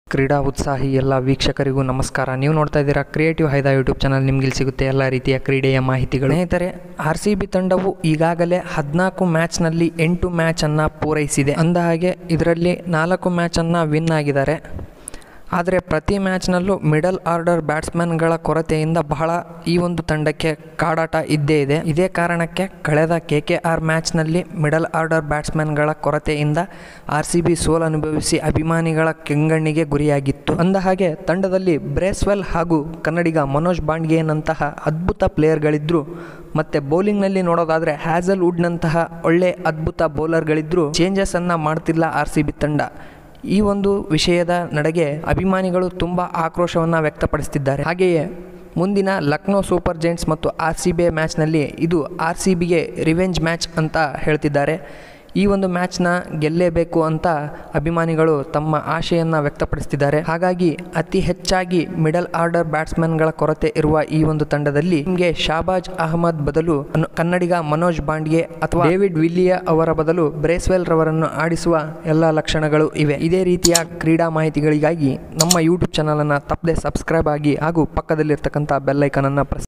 ಕ್ರೀಡಾ ಉತ್ಸಾಹಿ ಎಲ್ಲ ವೀಕ್ಷಕರಿಗೂ ನಮಸ್ಕಾರ ನೀವು ನೋಡ್ತಾ ಇದ್ದೀರಾ ಕ್ರಿಯೇಟಿವ್ ಹೈದ ಯೂಟ್ಯೂಬ್ ಚಾನಲ್ ನಿಮ್ಗೆ ಇಲ್ಲಿ ಸಿಗುತ್ತೆ ಎಲ್ಲ ರೀತಿಯ ಕ್ರೀಡೆಯ ಮಾಹಿತಿಗಳು ಸ್ನೇಹಿತರೆ ಆರ್ ಸಿ ಬಿ ತಂಡವು ಈಗಾಗಲೇ ಹದಿನಾಲ್ಕು ಮ್ಯಾಚ್ನಲ್ಲಿ ಎಂಟು ಮ್ಯಾಚನ್ನು ಪೂರೈಸಿದೆ ಅಂದ ಹಾಗೆ ಇದರಲ್ಲಿ ನಾಲ್ಕು ಮ್ಯಾಚನ್ನು ವಿನ್ ಆಗಿದ್ದಾರೆ ಆದರೆ ಪ್ರತಿ ಮ್ಯಾಚ್ನಲ್ಲೂ ಮಿಡಲ್ ಆರ್ಡರ್ ಬ್ಯಾಟ್ಸ್ಮನ್ಗಳ ಕೊರತೆಯಿಂದ ಬಹಳ ಈ ಒಂದು ತಂಡಕ್ಕೆ ಕಾಡಾಟ ಇದ್ದೇ ಇದೆ ಇದೇ ಕಾರಣಕ್ಕೆ ಕಳೆದ ಕೆ ಕೆ ಆರ್ ಮ್ಯಾಚ್ನಲ್ಲಿ ಮಿಡಲ್ ಆರ್ಡರ್ ಬ್ಯಾಟ್ಸ್ಮನ್ಗಳ ಕೊರತೆಯಿಂದ ಆರ್ ಸಿ ಬಿ ಸೋಲು ಅನುಭವಿಸಿ ಅಭಿಮಾನಿಗಳ ಕೆಂಗಣ್ಣಿಗೆ ಗುರಿಯಾಗಿತ್ತು ಅಂದ ಹಾಗೆ ತಂಡದಲ್ಲಿ ಬ್ರೇಸ್ವೆಲ್ ಹಾಗೂ ಕನ್ನಡಿಗ ಮನೋಜ್ ಬಾಂಡ್ಗೆನಂತಹ ಅದ್ಭುತ ಪ್ಲೇಯರ್ಗಳಿದ್ರು ಮತ್ತು ಬೌಲಿಂಗ್ನಲ್ಲಿ ನೋಡೋದಾದರೆ ಹ್ಯಾಸಲ್ ವುಡ್ನಂತಹ ಒಳ್ಳೆ ಅದ್ಭುತ ಬೌಲರ್ಗಳಿದ್ರು ಚೇಂಜಸನ್ನು ಮಾಡ್ತಿಲ್ಲ ಆರ್ ಸಿ ಬಿ ತಂಡ ಈ ಒಂದು ವಿಷಯದ ನಡೆಗೆ ಅಭಿಮಾನಿಗಳು ತುಂಬ ಆಕ್ರೋಶವನ್ನು ವ್ಯಕ್ತಪಡಿಸ್ತಿದ್ದಾರೆ ಹಾಗೆಯೇ ಮುಂದಿನ ಲಕ್ನೋ ಸೂಪರ್ ಜೈಂಟ್ಸ್ ಮತ್ತು ಆರ್ ಸಿ ಬಿ ಮ್ಯಾಚ್ನಲ್ಲಿ ಇದು ಆರ್ ಸಿ ಬಿಗೆ ರಿವೆಂಜ್ ಮ್ಯಾಚ್ ಅಂತ ಹೇಳ್ತಿದ್ದಾರೆ ಈ ಒಂದು ಮ್ಯಾಚ್ನ ಗೆಲ್ಲೇಬೇಕು ಅಂತ ಅಭಿಮಾನಿಗಳು ತಮ್ಮ ಆಶೆಯನ್ನು ವ್ಯಕ್ತಪಡಿಸ್ತಿದ್ದಾರೆ ಹಾಗಾಗಿ ಅತಿ ಹೆಚ್ಚಾಗಿ ಮಿಡಲ್ ಆರ್ಡರ್ ಬ್ಯಾಟ್ಸ್ಮನ್ಗಳ ಕೊರತೆ ಇರುವ ಈ ಒಂದು ತಂಡದಲ್ಲಿ ನಿಮಗೆ ಶಾಬಾಜ್ ಅಹಮದ್ ಬದಲು ಅನು- ಕನ್ನಡಿಗ ಮನೋಜ್ ಬಾಂಡ್ಗೆ ಅಥವಾ ಡೇವಿಡ್ ವಿಲ್ಲಿಯ ಅವರ ಬದಲು ಬ್ರೇಸ್ವೆಲ್ ರವರನ್ನು ಆಡಿಸುವ ಎಲ್ಲ ಲಕ್ಷಣಗಳು ಇವೆ ಇದೇ ರೀತಿಯ ಕ್ರೀಡಾ ಮಾಹಿತಿಗಳಿಗಾಗಿ ನಮ್ಮ ಯೂಟ್ಯೂಬ್ ಚಾನಲನ್ನು ತಪ್ಪದೆ ಸಬ್ಸ್ಕ್ರೈಬ್ ಆಗಿ ಹಾಗೂ ಪಕ್ಕದಲ್ಲಿರ್ತಕ್ಕಂಥ ಬೆಲ್ಲೈಕನನ್ನು ಪ್ರೆಸ್